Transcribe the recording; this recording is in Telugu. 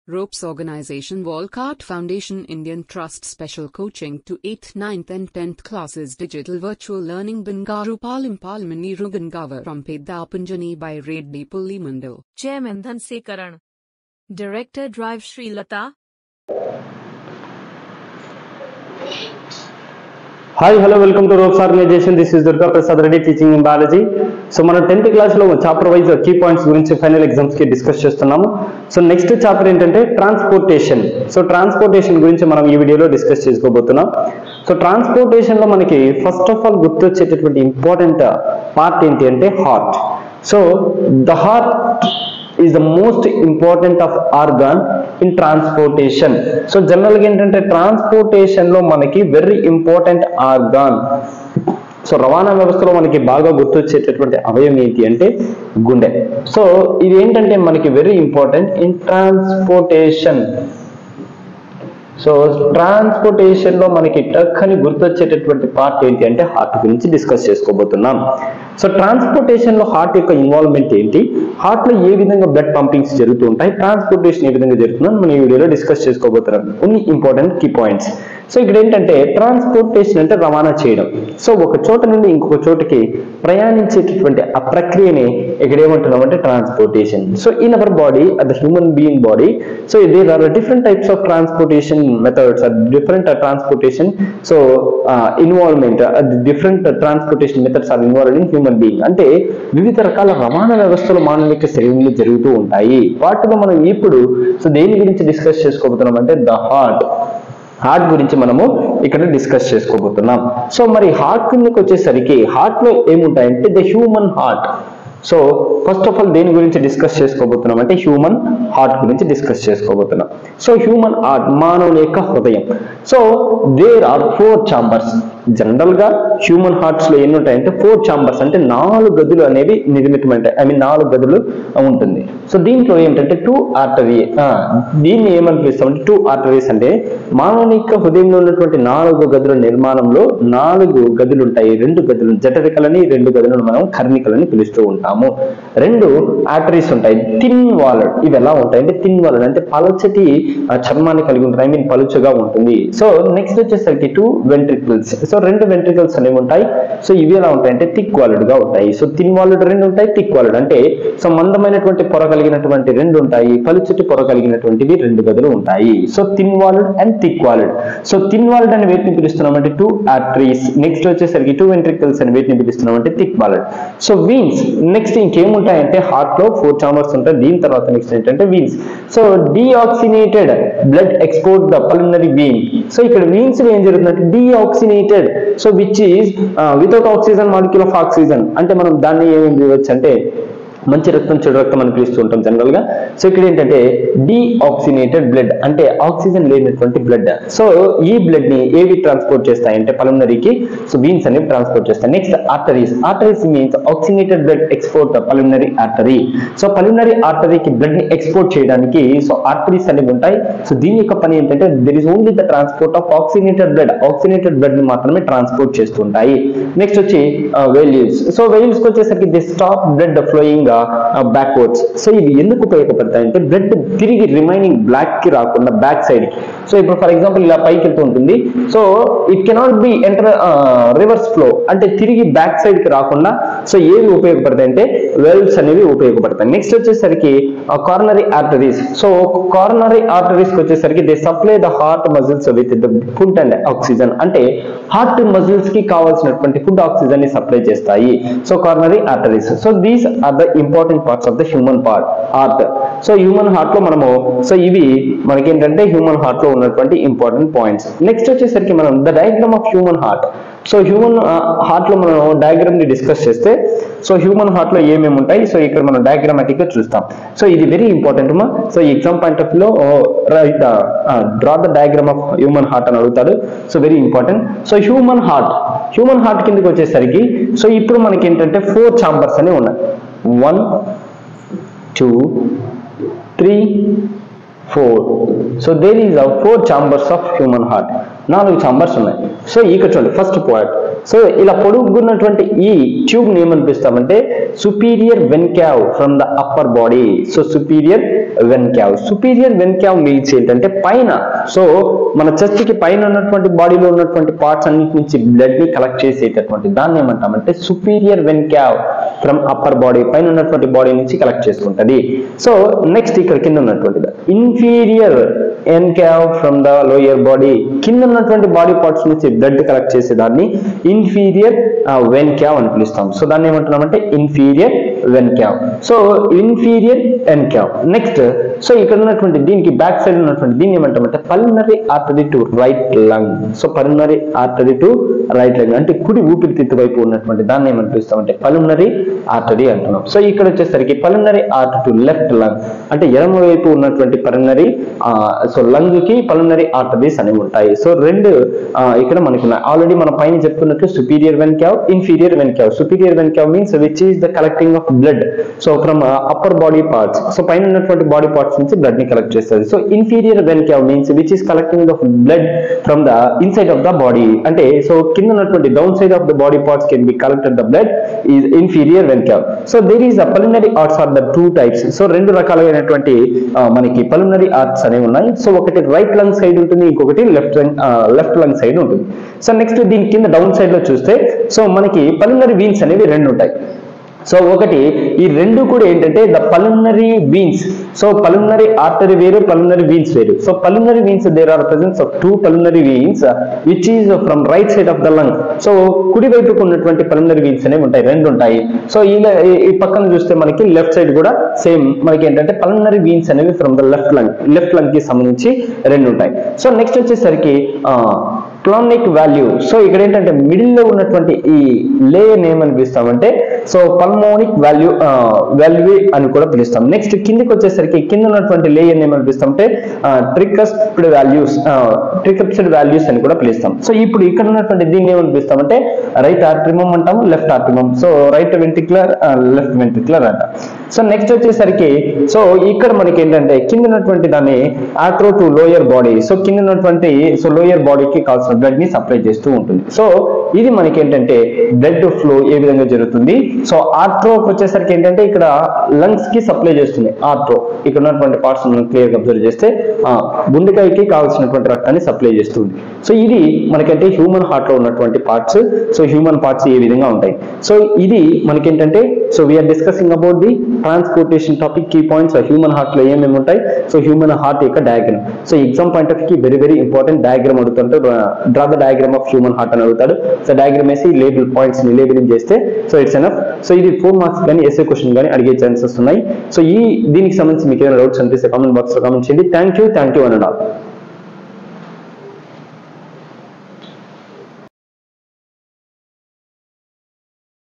Ropes Organization Walcott Foundation Indian Trust Special Coaching to 8th, 9th and 10th classes Digital Virtual Learning Bangaru Palim Palmani Rugangavar from Pedapunjani by Reddy Pulli Mandal. Chairman Dhanse Director Drive Sri Lata. Hi hello welcome to ropes organization this is Durga Prasad Reddy teaching in biology so మనం టెన్త్ క్లాస్లో చాప్టర్ వైజ్ కీ పాయింట్స్ గురించి ఫైనల్ ఎగ్జామ్స్కి డిస్కస్ చేస్తున్నాము సో నెక్స్ట్ చాప్టర్ ఏంటంటే ట్రాన్స్పోర్టేషన్ సో ట్రాన్స్పోర్టేషన్ గురించి మనం ఈ వీడియోలో డిస్కస్ చేసుకోబోతున్నాం సో ట్రాన్స్పోర్టేషన్లో మనకి ఫస్ట్ ఆఫ్ ఆల్ గుర్తొచ్చేటటువంటి ఇంపార్టెంట్ పార్ట్ ఏంటి అంటే heart so the heart is the most important of organ in transportation so జనరల్గా ఏంటంటే ట్రాన్స్పోర్టేషన్ లో మనకి వెరీ ఇంపార్టెంట్ ఆర్గాన్ సో రవాణా వ్యవస్థలో మనకి బాగా గుర్తొచ్చేటటువంటి అవయవం ఏంటి అంటే గుండె సో ఇది ఏంటంటే మనకి very important in transportation so transportation లో మనకి టక్ అని గుర్తొచ్చేటటువంటి పార్ట్ ఏంటి అంటే హార్ట్ గురించి డిస్కస్ చేసుకోబోతున్నాం సో ట్రాన్స్పోర్టేషన్ లో హార్ట్ యొక్క ఇన్వాల్వ్మెంట్ ఏంటి హార్ట్ లో ఏ విధంగా బ్లడ్ పంపింగ్స్ జరుగుతూ ఉంటాయి ట్రాన్స్పోర్టేషన్ ఏ విధంగా జరుగుతుందని మనం ఈ వీడియోలో డిస్కస్ చేసుకోబోతున్నాం కొన్ని ఇంపార్టెంట్ కీ పాయింట్స్ సో ఇక్కడ ఏంటంటే ట్రాన్స్పోర్టేషన్ అంటే రవాణా చేయడం సో ఒక చోట నుండి ఇంకొక చోటకి ప్రయాణించేటటువంటి ఆ ప్రక్రియని ఇక్కడ ఏమంటున్నాం అంటే transportation so in our body the human being body so there are different types of transportation methods different transportation so involvement different transportation methods are involve in human being అంటే వివిధ రకాల రవాణా వ్యవస్థలు మానవిక శరీరంలో జరుగుతూ ఉంటాయి వాటిలో మనం ఇప్పుడు సో దేని గురించి డిస్కస్ చేసుకోబోతున్నాం అంటే ద హార్ట్ హార్ట్ గురించి మనము ఇక్కడ డిస్కస్ చేసుకోబోతున్నాం సో మరి హార్ట్ కిందకి వచ్చేసరికి హార్ట్ లో ఏముంటాయంటే the human heart so first of all దేని గురించి డిస్కస్ చేసుకోబోతున్నాం అంటే హ్యూమన్ హార్ట్ గురించి డిస్కస్ చేసుకోబోతున్నాం సో హ్యూమన్ హార్ట్ మానవుని యొక్క హృదయం so there are four chambers general గా హ్యూమన్ హార్ట్స్ లో ఎన్ని ఉంటాయంటే ఫోర్ చాంబర్స్ అంటే నాలుగు గదులు అనేవి నిర్మితమంటాయి ఐ మీన్ నాలుగు గదులు ఉంటుంది సో దీంట్లో ఏంటంటే టూ ఆర్టరీ దీన్ని ఏమని పిలుస్తామంటే టూ ఆర్టరీస్ అంటే మానవుని యొక్క హృదయంలో ఉన్నటువంటి నాలుగు గదుల నిర్మాణంలో నాలుగు గదులు ఉంటాయి రెండు గదులు జఠరికలని రెండు గదులను మనం కర్ణికలని పిలుస్తూ ఉంటాము రెండు ఆర్టరీస్ ఉంటాయి థిన్ వాలడ్ ఇవి ఎలా ఉంటాయి అంటే థిన్ వాలడ్ అంటే పలచటి ఆ, చర్మాన్ని కలిగి ఉంటుంది ఐ మీన్ పలుచగా ఉంటుంది సో నెక్స్ట్ వచ్చేసరికి టూ వెంట్రికల్స్ సో రెండు వెంట్రికల్స్ అనేవి ఉంటాయి సో ఇవి ఎలా ఉంటాయి అంటే థిక్ వాలడ్ గా ఉంటాయి సో థిన్ వాలడ్ రెండు ఉంటాయి థిక్ వాలడ్ అంటే సో మందమైనటువంటి పొర కలిగినటువంటి రెండు ఉంటాయి పలుచటి పొర కలిగినటువంటివి రెండు గదులు ఉంటాయి so thin walled and thick walled so thin walled అని వేటిని పిలుస్తున్నాం అంటే టూ ఆర్టరీస్ నెక్స్ట్ వచ్చేసరికి టూ వెంట్రికల్స్ అని వేటిని పిలుస్తున్నాం అంటే thick walled so veins next ఇంకేముంటాయంటే హార్ట్ లో ఫోర్ చాంబర్స్ ఉంటాయి దీని తర్వాత నెక్స్ట్ ఏంటంటే veins so deoxygenated blood export the pulmonary vein so ఇక్కడ వీన్స్ లో ఏం జరుగుతుందంటే deoxygenated so which is without oxygen molecule of oxygen అంటే మనం దాన్ని ఏమేమి చేయవచ్చు అంటే మంచి రక్తం చెడు రక్తం అని పిలుస్తూ ఉంటాం జనరల్ గా సో ఇక్కడ ఏంటంటే డిఆక్సినేటెడ్ బ్లడ్ అంటే ఆక్సిజన్ లేనటువంటి బ్లడ్ సో ఈ బ్లడ్ ని ఏవి ట్రాన్స్పోర్ట్ చేస్తాయంటే పల్మనరీకి సో వీన్స్ అనేవి ట్రాన్స్పోర్ట్ చేస్తాయి next arteries arteries means oxygenated blood export pulmonary artery so పల్మనరీ ఆర్టరీకి బ్లడ్ ని ఎక్స్పోర్ట్ చేయడానికి సో ఆర్టరీస్ అనేవి ఉంటాయి సో దీని యొక్క పని ఏంటంటే there is only the transport of oxygenated blood oxygenated blood ని మాత్రమే ట్రాన్స్పోర్ట్ చేస్తుంటాయి నెక్స్ట్ వచ్చి వెయిల్స్ సో వెయిల్స్ వచ్చేసరికి the stop blood flowing backwards so ఇవి ఎందుకు ఉపయోగపడతాయి అంటే బ్లడ్ తిరిగి రిమైనింగ్ బ్లాక్ కి రాకుండా బ్యాక్ సైడ్ కి సో ఇప్పుడు ఫర్ ఎగ్జాంపుల్ ఇలా పైకి వెళ్తూ ఉంటుంది so it cannot be enter reverse flow అంటే తిరిగి బ్యాక్ సైడ్ కి రాకుండా సో ఏవి ఉపయోగపడతాయి అంటే వెల్స్ అనేవి ఉపయోగపడతాయి నెక్స్ట్ వచ్చేసరికి coronary arteries so coronary arteries వచ్చేసరికి they supply the heart muscles with the food and oxygen అంటే హార్ట్ మజిల్స్ కి కావాల్సినటువంటి ఫుడ్ ఆక్సిజన్ ని సప్లై చేస్తాయి so coronary arteries so these are the important parts of the human part heart so human heart లో మనము సో ఇవి మనకేంటంటే హ్యూమన్ హార్ట్ లో ఉన్నటువంటి ఇంపార్టెంట్ పాయింట్స్ నెక్స్ట్ వచ్చేసరికి మనం the diagram of human heart so human heart లో మనం డయాగ్రామ్ ని డిస్కస్ చేస్తే సో హ్యూమన్ హార్ట్ లో ఏమేమి ఉంటాయి సో ఇక్కడ మనం డయాగ్రామాటిక్ గా చూస్తాం సో ఇది వెరీ ఇంపార్టెంట్ మా సో ఎగ్జామ్ పాయింట్ ఆఫ్ లో write draw the diagram of human heart అని అడుగుతాడు so very important so human heart human heart కిందకి వచ్చేసరికి సో ఇప్పుడు మనకి ఏంటంటే ఫోర్ చాంబర్స్ అనేవి ఉన్నాయి one two three four so there is a four chambers of human heart నాలుగు చాంబర్స్ ఉన్నాయి సో ఇక్కడ చూడండి ఫస్ట్ పాయింట్ సో ఇలా పొడుగున్నటువంటి ఈ ట్యూబ్ ని ఏమనిపిస్తామంటే superior vena cava from the upper body so superior vena cava superior vena cava means ఏంటంటే పైన సో మన చెస్ట్ కి పైన ఉన్నటువంటి బాడీలో ఉన్నటువంటి పార్ట్స్ అన్నిటి నుంచి బ్లడ్ ని కలెక్ట్ చేసేటటువంటి దాన్ని ఏమంటామంటే superior vena cava from upper body పైన ఉన్నటువంటి బాడీ నుంచి కలెక్ట్ చేసుకుంటది సో నెక్స్ట్ ఇక్కడ కింద ఉన్నటువంటిది inferior vena cava from the lower body కింద ఉన్నటువంటి బాడీ పార్ట్స్ నుంచి బ్లడ్ కలెక్ట్ చేసే దాన్ని ఇన్ఫీరియర్ వెన్ క్యావ్ అని పిలుస్తాం సో దాన్ని ఏమంటున్నామంటే inferior vena cava so inferior vena cava next so ఇక్కడ ఉన్నటువంటి దీనికి బ్యాక్ సైడ్ ఉన్నటువంటి దీన్ని ఏమంటామంటే pulmonary artery to right lung so pulmonary artery to right lung అంటే కుడి ఊపిరితిత్తు వైపు ఉన్నటువంటి దాన్ని ఏమని పిలుస్తామంటే పల్నరీ ఆర్టరీ అంటున్నాం సో ఇక్కడ వచ్చేసరికి pulmonary artery to left lung అంటే ఎడమ వైపు ఉన్నటువంటి పల్నరీ సో లంగ్ కి పల్నరీ ఆర్టరీస్ అనేవి ఉంటాయి సో రెండు ఆ, ఇక్కడ మనకి ఆల్రెడీ మన పైన చెప్పుకున్నట్టు superior vena cava inferior vena cava superior vena cava means which is the collecting of blood so from upper body parts so పైన ఉన్నటువంటి బాడీ పార్ట్స్ నుంచి బ్లడ్ ని కలెక్ట్ చేస్తుంది so inferior vena cava means which is collecting of blood from the inside of the body అంటే సో కింద ఉన్నటువంటి down side of the body parts can be collected the blood is inferior vena cava so there is the pulmonary arteries are the two types so రెండు రకాలైనటువంటి ఆ, మనకి పల్నరీ ఆర్ట్స్ అనేవి ఉన్నాయి సో ఒకటి రైట్ లంగ్ సైడ్ ఉంటుంది ఇంకొకటి లెఫ్ట్ లెఫ్ట్ లంగ్ సైడ్ ఉంటుంది సో నెక్స్ట్ దీని కింద డౌన్ సైడ్ లో చూస్తే సో మనకి పల్నరీ వీన్స్ అనేవి రెండు ఉంటాయి సో ఒకటి ఈ రెండు కూడా ఏంటంటే the pulmonary veins so pulmonary artery వేరు పల్నరీ వీన్స్ వేరు so pulmonary veins there are presence of two pulmonary veins which is from right side of the lung so కుడి వైపుకు ఉన్నటువంటి పల్నరీ వీన్స్ అనేవి ఉంటాయి రెండు ఉంటాయి సో ఇలా ఈ- ఈ పక్కన చూస్తే మనకి లెఫ్ట్ సైడ్ కూడా సేమ్ మనకి ఏంటంటే పల్నరీ వీన్స్ అనేవి from the left lung left lung కి సంబంధించి రెండు ఉంటాయి సో నెక్స్ట్ వచ్చేసరికి ప్లానిక్ వాల్యూ సో ఇక్కడ ఏంటంటే మిడిల్ లో ఉన్నటువంటి ఈ లేయర్ ఏమని పిలుస్తామంటే సో పల్మోనిక్ వాల్యూ వాల్యూ అని కూడా పిలుస్తాం నెక్స్ట్ కిందికి వచ్చేసరికి కింద ఉన్నటువంటి లేయర్ ఏమని పిలుస్తామంటే ట్రికస్డ్ వాల్యూస్ ట్రికప్స్డ్ వాల్యూస్ అని కూడా పిలుస్తాం సో ఇప్పుడు ఇక్కడ ఉన్నటువంటి దీన్ని ఏమని పిలుస్తామంటే రైట్ ఆర్ట్రిమం అంటాము left atrium so right ventricular left ventricular అంట సో నెక్స్ట్ వచ్చేసరికి సో ఇక్కడ మనకి ఏంటంటే కింద ఉన్నటువంటి దాన్ని ఆట్రో టు లోయర్ బాడీ సో కింద ఉన్నటువంటి సో లోయర్ బాడీకి కావాల్సిన బ్లడ్ ని సప్లై చేస్తూ ఉంటుంది సో ఇది మనకి ఏంటంటే బ్లడ్ ఫ్లో ఏ విధంగా జరుగుతుంది సో ఆర్ట్రోకి వచ్చేసరికి ఏంటంటే ఇక్కడ లంగ్స్ కి సప్లై చేస్తుంది ఆర్ట్రో ఇక్కడ ఉన్నటువంటి పార్ట్స్ మనం క్లియర్ గా అబ్జర్వ్ చేస్తే ఆ, గుండెకాయకి కావాల్సినటువంటి రక్తాన్ని సప్లై చేస్తుంది సో ఇది మనకంటే హ్యూమన్ హార్ట్ లో ఉన్నటువంటి పార్ట్స్ సో హ్యూమన్ పార్ట్స్ ఏ విధంగా ఉంటాయి సో ఇది మనకేంటంటే so we are discussing about the transportation topic key points human heart లో ఏమేమి ఉంటాయి సో హ్యూమన్ హార్ట్ యొక్క diagram so exam point of కి వెరీ వెరీ ఇంపార్టెంట్ డయాగ్రామ్ అడుగుతుంటే draw the diagram of human heart అని అడుగుతాడు సో డయాగ్రామ్ వేసి లేబుల్ పాయింట్స్ ని లేబులింగ్ చేస్తే సో ఇట్స్ ఎనఫ్ సో ఇది ఫోర్ మార్క్స్ కానీ ఎస్ఏ క్వశ్చన్ కానీ అడిగే ఛాన్సెస్ ఉన్నాయి సో ఈ దీనికి సంబంధించి మీకు ఏమైనా డౌట్స్ అనిపిస్తే కామెంట్ బాక్స్ లో కామెంట్ చేయండి థ్యాంక్ యూ థ్యాంక్ యూ అని